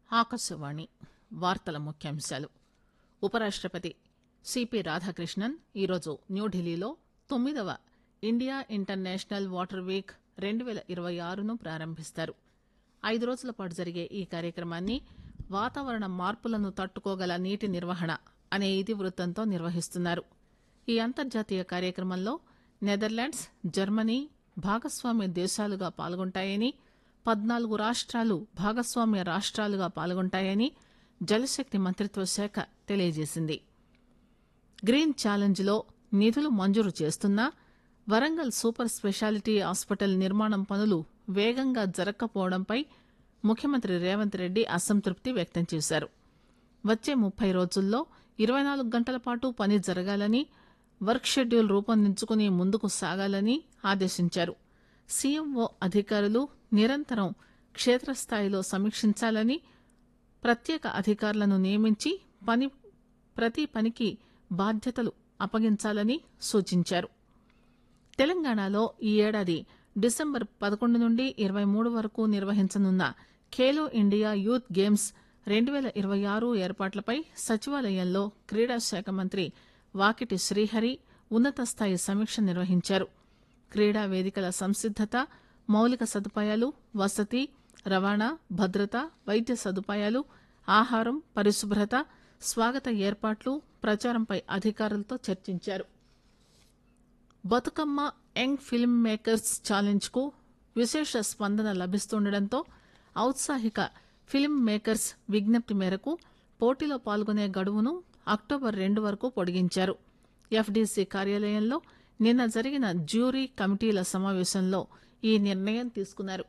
ఆకాశవాణి వార్తల ముఖ్యాంశాలు ఉపరాష్టపతి సిపి రాధాకృష్ణన్ ఈరోజు న్యూఢిల్లీలో తొమ్మిదవ ఇండియా ఇంటర్నేషనల్ వాటర్ వీక్ రెండు పేల ఇరవై ఆరును ప్రారంభిస్తారు ఐదు రోజుల పాటు జరిగే ఈ కార్యక్రమాన్ని వాతావరణ మార్పులను తట్టుకోగల నీటి నిర్వహణ అనే ఇతివృత్తంతో నిర్వహిస్తున్నారు ఈ అంతర్జాతీయ కార్యక్రమంలో నెదర్లాండ్స్ జర్మనీ భాగస్వామ్య దేశాలుగా పాల్గొంటాయని పద్నాలుగు రాష్టాలు భాగస్వామ్య రాష్టాలుగా పాల్గొంటాయని జలశక్తి మంత్రిత్వ శాఖ తెలియజేసింది గ్రీన్ ఛాలెంజ్ లో నిధులు మంజూరు చేస్తున్నా వరంగల్ సూపర్ స్పెషాలిటీ హాస్పిటల్ నిర్మాణం పనులు వేగంగా జరగకపోవడంపై ముఖ్యమంత్రి రేవంత్ రెడ్డి అసంతృప్తి వ్యక్తం చేశారు వచ్చే ముప్పై రోజుల్లో ఇరవై నాలుగు గంటల పాటు పని జరగాలని వర్క్ షెడ్యూల్ రూపొందించుకుని ముందుకు సాగాలని ఆదేశించారు సీఎంఓ అధికారులు నిరంతరం క్షేత్రస్థాయిలో సమీక్షించాలని ప్రత్యేక అధికారులను నియమించి పని ప్రతి పనికి బాధ్యతలు అప్పగించాలని సూచించారు తెలంగాణలో ఈ ఏడాది డిసెంబర్ పదకొండు నుండి ఇరవై మూడు వరకు నిర్వహించనున్న ఖేలో ఇండియా యూత్ గేమ్స్ రెండు పేల ఇరవై ఆరు ఏర్పాట్లపై సచివాలయంలో క్రీడా శాఖ మంత్రి వాకిటి శ్రీహరి ఉన్నత స్థాయి సమీక్ష నిర్వహించారు క్రీడా వేదికల సంసిద్దత మౌలిక సదుపాయాలు వసతి రవాణా భద్రత వైద్య సదుపాయాలు ఆహారం పరిశుభ్రత స్వాగత ఏర్పాట్లు ప్రచారంపై అధికారులతో చర్చించారు Bathukamma young film makers challenge కు విశేష స్పందన లభిస్తుండటంతో ఔత్సాహిక ఫిల్మ్ మేకర్స్ విజ్ఞప్తి మేరకు పోటీలో పాల్గొనే గడువును అక్టోబర్ రెండు వరకు పొడిగించారు ఎఫ్డీసీ కార్యాలయంలో నిన్న జరిగిన జ్యూరీ కమిటీల సమావేశంలో ఈ నిర్ణయం తీసుకున్నారు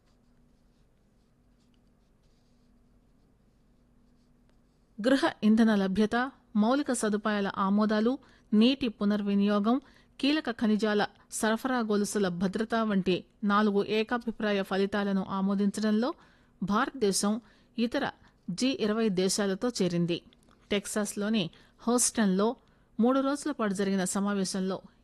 గృహ ఇంధన లభ్యత మౌలిక సదుపాయాల ఆమోదాలు నీటి పునర్వినియోగం కీలక ఖనిజాల సరఫరా గొలుసుల భద్రత వంటి నాలుగు ఏకాభిప్రాయ ఫలితాలను ఆమోదించడంలో భారతదేశం ఇతర జీ ఇరవై దేశాలతో చేరింది టెక్సాస్లోని హోస్టన్లో మూడు రోజుల పాటు జరిగిన సమావేశంలో